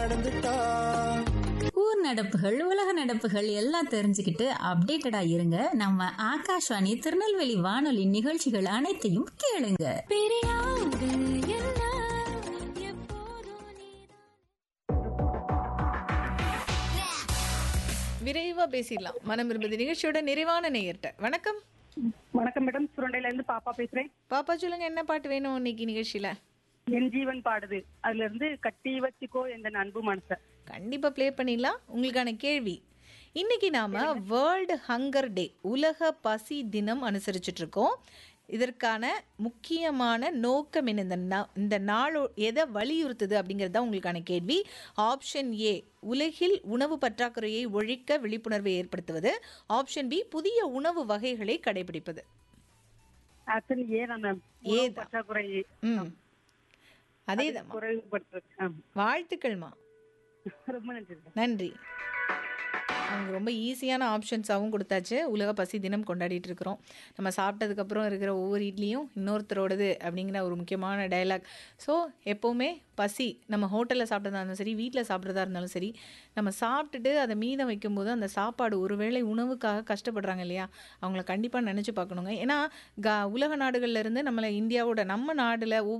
ஊர் நடப்புகள் உலக நடப்புகள் எல்லாம் தெரிஞ்சுக்கிட்டு அப்டேட்டடா இருங்க நம்ம ஆகாஷ்வாணி திருநெல்வேலி வானொலி நிகழ்ச்சிகள் அனைத்தையும் கேளுங்க விரைவா பேசிடலாம் மனம் விரும்புது நிகழ்ச்சியோட நிறைவான நேயர்கிட்ட வணக்கம் வணக்கம் மேடம் சுரண்டையில இருந்து பாப்பா பேசுறேன் பாப்பா சொல்லுங்க என்ன பாட்டு வேணும் இன்னைக்கு நிகழ்ச்சியில என் ஜீவன் பாடுது அதுல இருந்து கட்டி வச்சுக்கோ எந்த அன்பு மனச கண்டிப்பா ப்ளே பண்ணிடலாம் உங்களுக்கான கேள்வி இன்னைக்கு நாம வேர்ல்டு ஹங்கர் டே உலக பசி தினம் அனுசரிச்சுட்டு இருக்கோம் இதற்கான முக்கியமான நோக்கம் என்ன இந்த நா- இந்த நாளோ எதை வலியுறுத்துது அப்படிங்கிறது தான் உங்களுக்கான கேள்வி ஆப்ஷன் ஏ உலகில் உணவு பற்றாக்குறையை ஒழிக்க விழிப்புணர்வை ஏற்படுத்துவது ஆப்ஷன் பி புதிய உணவு வகைகளை கடைபிடிப்பது ஆக்சுவலி ஏன் மேம் ஏ உணவு தான். பற்றாக்குறை ம் அதே தான் குறைவுபட்டு ஆம். வாழ்த்துக்கள்மா ரொம்ப நன்றி நன்றி அவங்க ரொம்ப ஈஸியான ஆப்ஷன்ஸாகவும் கொடுத்தாச்சு உலக பசி தினம் கொண்டாடிட்டு இருக்கிறோம் நம்ம சாப்பிட்டதுக்கப்புறம் இருக்கிற ஒவ்வொரு இட்லியும் இன்னொருத்தரோடது அப்படிங்கிற ஒரு முக்கியமான டயலாக் ஸோ எப்போவுமே பசி நம்ம ஹோட்டலில் சாப்பிட்டதா இருந்தாலும் சரி வீட்டில் சாப்பிட்றதா இருந்தாலும் சரி நம்ம சாப்பிட்டுட்டு அதை மீதம் வைக்கும்போது அந்த சாப்பாடு ஒருவேளை உணவுக்காக கஷ்டப்படுறாங்க இல்லையா அவங்கள கண்டிப்பாக நினச்சி பார்க்கணுங்க ஏன்னா க உலக நாடுகள்ல இருந்து நம்மளை இந்தியாவோட நம்ம நாடில்